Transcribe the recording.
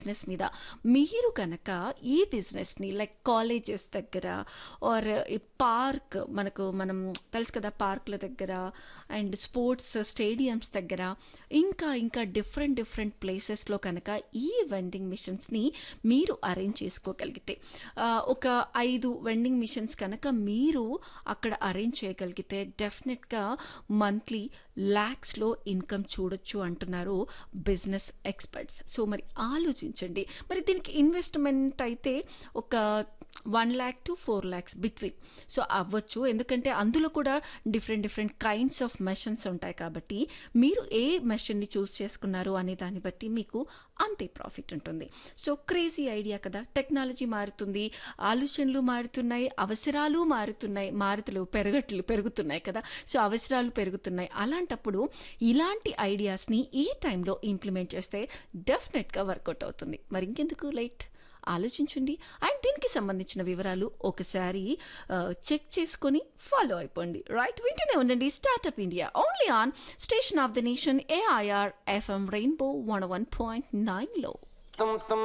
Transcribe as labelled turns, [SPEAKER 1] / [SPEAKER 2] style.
[SPEAKER 1] business మీద మీరు కనుక ఈ బిజినెస్ని లైక్ కాలేజెస్ దగ్గర ఆర్ ఈ పార్క్ మనకు మనం తెలుసు కదా పార్క్ల దగ్గర అండ్ స్పోర్ట్స్ స్టేడియంస్ దగ్గర ఇంకా ఇంకా డిఫరెంట్ డిఫరెంట్ ప్లేసెస్లో కనుక ఈ వెండింగ్ మిషన్స్ని మీరు అరేంజ్ చేసుకోగలిగితే ఆ, ఒక ఐదు వెండింగ్ మిషన్స్ కనుక మీరు అక్కడ అరేంజ్ చేయగలిగితే డెఫినెట్గా మంత్లీ ల్యాక్స్లో ఇన్కమ్ చూడొచ్చు అంటున్నారు బిజినెస్ ఎక్స్పర్ట్స్ సో మరి ఆలోచించండి మరి దీనికి ఇన్వెస్ట్మెంట్ అయితే ఒక one lakh two four lakhs between so అవ్వచ్చు ఎందుకంటే అందులో కూడా different different kinds of machines ఉంటాయి కాబట్టి మీరు ఏ మెషిన్ని చూస్ చేసుకున్నారు అనే దాన్ని బట్టి మీకు అంతే ప్రాఫిట్ ఉంటుంది సో క్రేజీ ఐడియా కదా టెక్నాలజీ మారుతుంది ఆలోచనలు మారుతున్నాయి అవసరాలు మారుతున్నాయి మారుతులు పెరగట్లు పెరుగుతున్నాయి కదా సో అవసరాలు పెరుగుతున్నాయి అలాంటప్పుడు ఇలాంటి ఐడియాస్ని ఈ టైంలో ఇంప్లిమెంట్ చేస్తే డెఫినెట్గా వర్కౌట్ అవుతుంది మరి ఇంకెందుకు లైట్ ఆలోచించండి అండ్ దీనికి సంబంధించిన వివరాలు ఒకసారి చెక్ చేసుకొని ఫాలో అయిపోండి రైట్ వింటూనే ఉండండి startup India only on station of the nation AIR FM rainbow one one point నైన్లో
[SPEAKER 2] tum tum